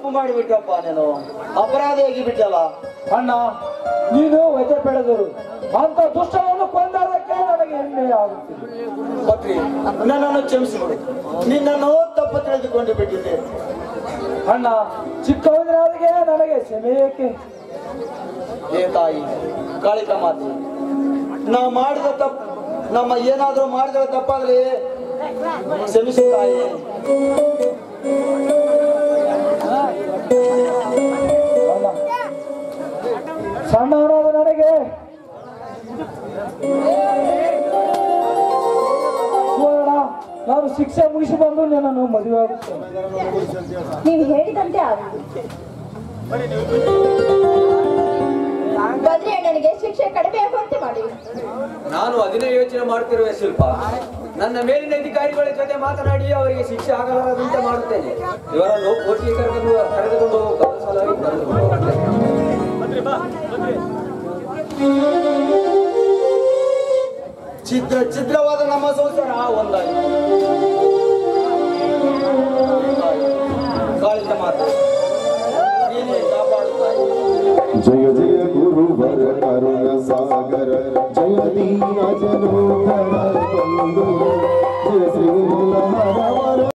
ತಪ್ಪು ಮಾಡಿಬಿಟ್ಟಪ್ಪ ನೀನು ಅಪರಾಧ ಬಿಟ್ಟಲ್ಲ ಅಣ್ಣ ನೀನು ವಜೆ ಬೆಳೆದರು ಅಂತ ದುಷ್ಟವನ್ನು ಕೊಂದದಕ್ಕೆ ನನಗೆ ಹೆಮ್ಮೆ ಆಗುತ್ತಿದೆ ಪತ್ರಿ ನನ್ನನ್ನು ಕ್ಷಮಿಸಿಬಿಡು ನಿನ್ನನ್ನು ತಪ್ಪು ತಿಳಿದುಕೊಂಡು ಬಿಟ್ಟಿದ್ದೆ ಅಣ್ಣ ಚಿಕ್ಕವನಿಗೆ ನನಗೆ ಕ್ಷಮೆ ಏಕೆ ಏ ತಾಯಿ ಕಾಳಿಕ ಮಾತಿ ನಾವು ಮಾಡಿದ ತಪ್ಪು ನಮ್ಮ ಏನಾದ್ರೂ ಮಾಡಿದ್ರೆ ತಪ್ಪಾಗ್ಲಿ ಕ್ಷಮಿಸು ತಾಯಿ ಅಣ್ಣ ಸಣ್ಣವನಾದ ನನಗೆ ಸುವರ್ಣ ನಾನು ಶಿಕ್ಷೆ ಮುಗಿಸಿ ಬಂದು ನಿನ್ನನ್ನು ಮದುವೆ ಆಗುತ್ತೇನೆ ನೀವು ಹೇಳಿದಂತೆ ಆಗುವುದು ಬದ್ರಿ ಅಣ್ಣನಿಗೆ ಶಿಕ್ಷೆ ಕಡಿಮೆ ಆಗುವಂತೆ ಮಾಡಿ ನಾನು ಅದನ್ನೇ ಯೋಚನೆ ಮಾಡ್ತಿರುವೆ ಶಿಲ್ಪ ನನ್ನ ಮೇಲಿನ ಅಧಿಕಾರಿಗಳ ಜೊತೆ ಮಾತನಾಡಿ ಅವರಿಗೆ ಶಿಕ್ಷೆ ಆಗಲಾರದಂತೆ ಮಾಡುತ್ತೇನೆ ಇವರನ್ನು ಕೋರ್ಟಿಗೆ ಕರೆದು ಕರೆದುಕೊಂಡು ಹೋಗು ಕಳಿಸಲಾಗಿ ಕರೆದುಕೊಂಡು ಹೋಗುತ್ತೇನೆ. ಚಿತ್ರ ಚಿತ್ರವಾದ ನಮ್ಮ ಸಂಸಾರ ಒಂದಾಗಿ ಕಾಳಿಕ ಮಾತು ನೀನೇ ಕಾಪಾಡು ತಾಯಿ ಜಯ ಜಯ ಗುರುವರ ಕರುಣ ಸಾಗರ ಜಯ ದೀನ ಜನೋಧರ ಬಂಧು ಜಯ ಶ್ರೀ